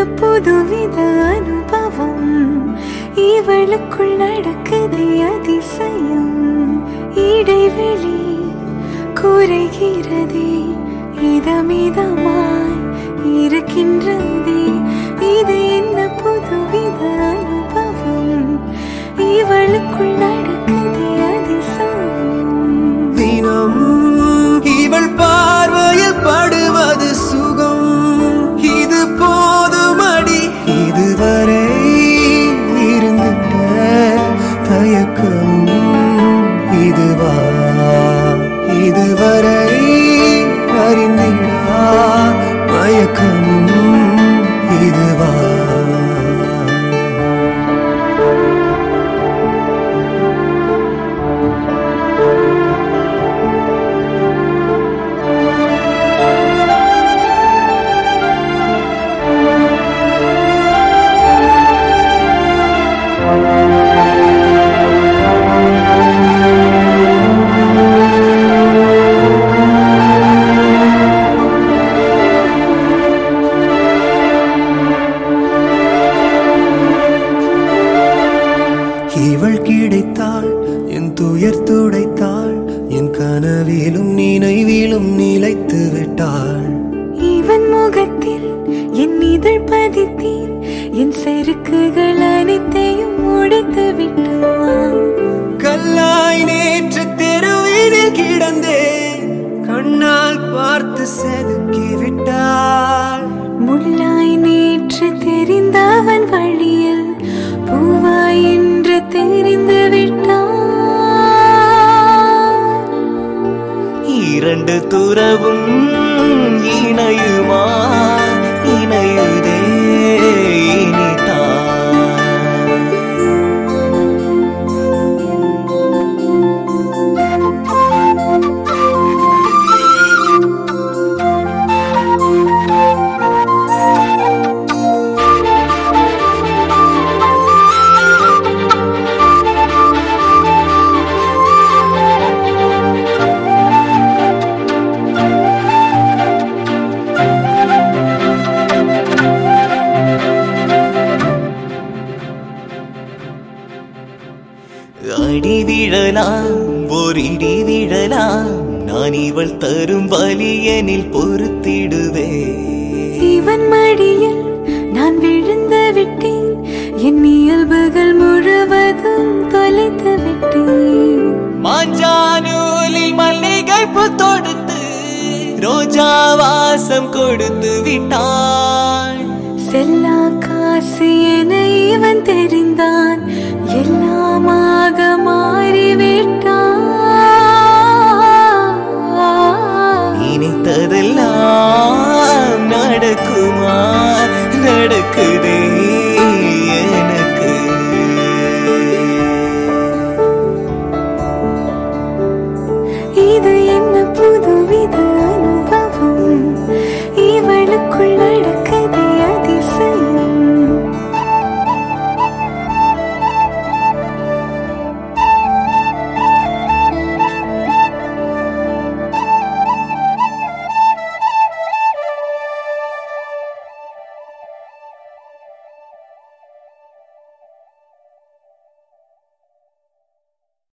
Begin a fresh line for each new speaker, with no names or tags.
புதுவித அனுபவம் இவளுக்குள் நடக்குது அதிசயம் இடைவெளி குறைகிறதே இதமிதமாய் இருக்கின்றதே இது என்ன புதுவித அனுபவம் இவளுக்குள் நடக்குது அதிசயம்
தினம் இவள் பார்வையில் படுவது சுகம் இது போதுமடி இதுவரை இருந்துட்ட தயக்கமும் இதுவா இதுவரை அறிந்திடா மயக்கமும் இதுவா இவள் கிடைத்தாள் என் துயர் துடைத்தாள் என் கனவிலும் நினைவிலும் நிலைத்து விட்டாள்
இவன் முகத்தில் என் இதழ் பதித்தேன் என் செருக்குகள் அனைத்தையும் உடைத்து விட்டான்
கல்லாய் நேற்று தெருவினில் கிடந்தேன் கண்ணால் பார்த்து செதுக்கி விட்டாள்
முள்ளாய் நேற்று தெரிந்தவன் வழியில் பூவாய் என்று தெரிந்து விட்டான்
இரண்டு துறவும் இணையுமா இணையுதே இனிதான் அடி விழலாம் ஒரு இடி விழலாம் நான் இவள் தரும் வலியனில் பொறுத்திடுவே
இவன் மடியில் நான் விழுந்து விட்டேன் என் இயல்புகள் முழுவதும் தொலைத்து விட்டேன்
மாஞ்சானூலில் மல்லிகை பூ தொடுத்து ரோஜா வாசம் கொடுத்து விட்டாள்
செல்லா காசு என இவன் தெரிந்தான் எல்லாமாக மாறிவிட்டான்